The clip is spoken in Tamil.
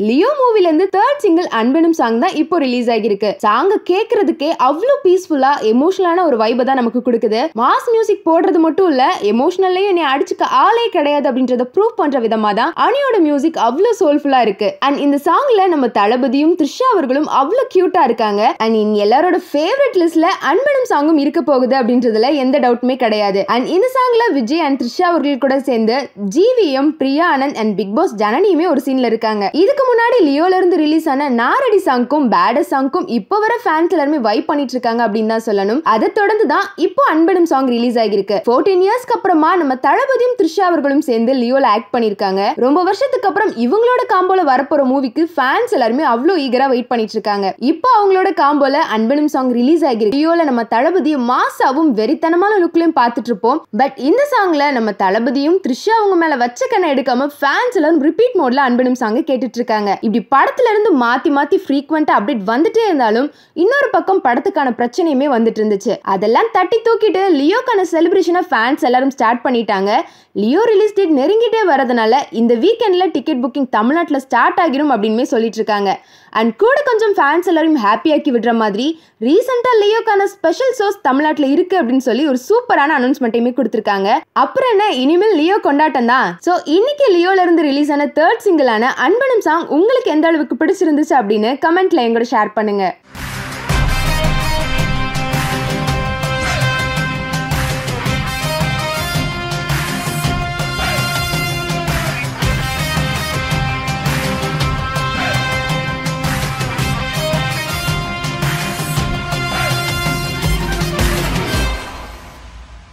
லியோ மூவில இருந்து தேர்ட் சிங்கிள் அன்பனும் சாங் தான் இப்போ ரிலீஸ் ஆகியிருக்கு சாங்க கேட்கறதுக்கே அவ்வளோ பீஸ்ஃபுல்லா எமோஷனலான ஒரு வைபை தான் நமக்கு கொடுக்குது மாஸ் மியூசிக் போடுறது மட்டும் இல்ல எமோஷனல்லையும் என்னை அடிச்சுக்க ஆளே கிடையாது அப்படின்றத ப்ரூவ் பண்ற விதமா தான் அனியோட மியூசிக் அவ்வளோ சோல்ஃபுல்லா இருக்கு அண்ட் இந்த சாங்ல நம்ம தளபதியும் த்ரிஷா அவர்களும் அவ்வளோ கியூட்டா இருக்காங்க அண்ட் இங்க எல்லாரோட ஃபேவரட் லிஸ்ட்ல அன்பனும் சாங்கும் இருக்க போகுது அப்படின்றதுல எந்த டவுட்டுமே கிடையாது அண்ட் இந்த சாங்ல விஜய் அண்ட் த்ரிஷா அவர்கள் கூட சேர்ந்து GVM Priya Anand and big boss ஜனனியுமே ஒரு சீன்ல இருக்காங்க இதுக்கு முன்னாடி லியோல இருந்து ரிலீஸ் ஆன நாரடி சாங்க்கும் பேட சாங்க்கும் இப்போ வர ஃபேன்ஸ் எல்லாருமே வைப் பண்ணிட்டு இருக்காங்க அப்படின்னு தான் சொல்லணும் அதை தொடர்ந்து தான் இப்போ அன்பனும் சாங் ரிலீஸ் ஆகிருக்கு ஃபோர்டீன் இயர்ஸ்க்கு அப்புறமா நம்ம தளபதியும் த்ரிஷா அவர்களும் சேர்ந்து லியோல ஆக்ட் பண்ணிருக்காங்க ரொம்ப வருஷத்துக்கு அப்புறம் இவங்களோட காம்போல வரப்போற மூவிக்கு ஃபேன்ஸ் எல்லாருமே அவ்வளோ ஈகரா வெயிட் பண்ணிட்டு இருக்காங்க இப்போ அவங்களோட காம்போல அன்பனும் சாங் ரிலீஸ் ஆகிருக்கு லியோல நம்ம தளபதியும் மாசாவும் வெறித்தனமான லுக்லயும் பார்த்துட்டு இருப்போம் பட் இந்த சாங்ல நம்ம தளபதியும் த்ரிஷா அவங்க மேல வச்ச கண்ணை எடுக்காம ஃபேன்ஸ் எல்லாரும் ரிப்பீட் மோட்ல அன்பனும் சாங் கேட்டுட்டு இருக்காங்க இப்படி படத்துல இருந்து மாத்தி மாத்தி ஃப்ரீக்வெண்டா அப்டேட் வந்துட்டே இருந்தாலும் இன்னொரு பக்கம் படத்துக்கான பிரச்சனையுமே வந்துட்டு இருந்துச்சு அதெல்லாம் தட்டி தூக்கிட்டு லியோக்கான செலிப்ரேஷனை ஃபேன்ஸ் எல்லாரும் ஸ்டார்ட் பண்ணிட்டாங்க லியோ ரிலீஸ் டேட் நெருங்கிட்டே வரதுனால இந்த வீக்கெண்ட்ல டிக்கெட் புக்கிங் தமிழ்நாட்டில் ஸ்டார்ட் ஆகிரும் அப்படின்னு சொல்லிட்டு இருக்காங்க அண்ட் கூட கொஞ்சம் ஃபேன்ஸ் எல்லாரும் ஹாப்பியாக்கி விடுற மாதிரி ரீசெண்டாக லியோக்கான ஸ்பெஷல் ஷோஸ் தமிழ்நாட்டில் இருக்கு அப்படின்னு சொல்லி ஒரு சூப்பரான அனௌன்ஸ்மெண்ட்டையுமே கொடுத்துருக்காங்க அப்புறம் என்ன இனிமேல் லியோ கொண்டாட்டம் தான் ஸோ இன்னைக்கு லியோல இருந்து ரிலீஸ் ஆன தேர்ட் சிங்கிளான அன்பனும் சாங் உங்களுக்கு எந்த அளவுக்கு பிடிச்சிருந்துச்சு அப்படின்னு கமெண்ட்ல எங்களோட ஷேர் பண்ணுங்க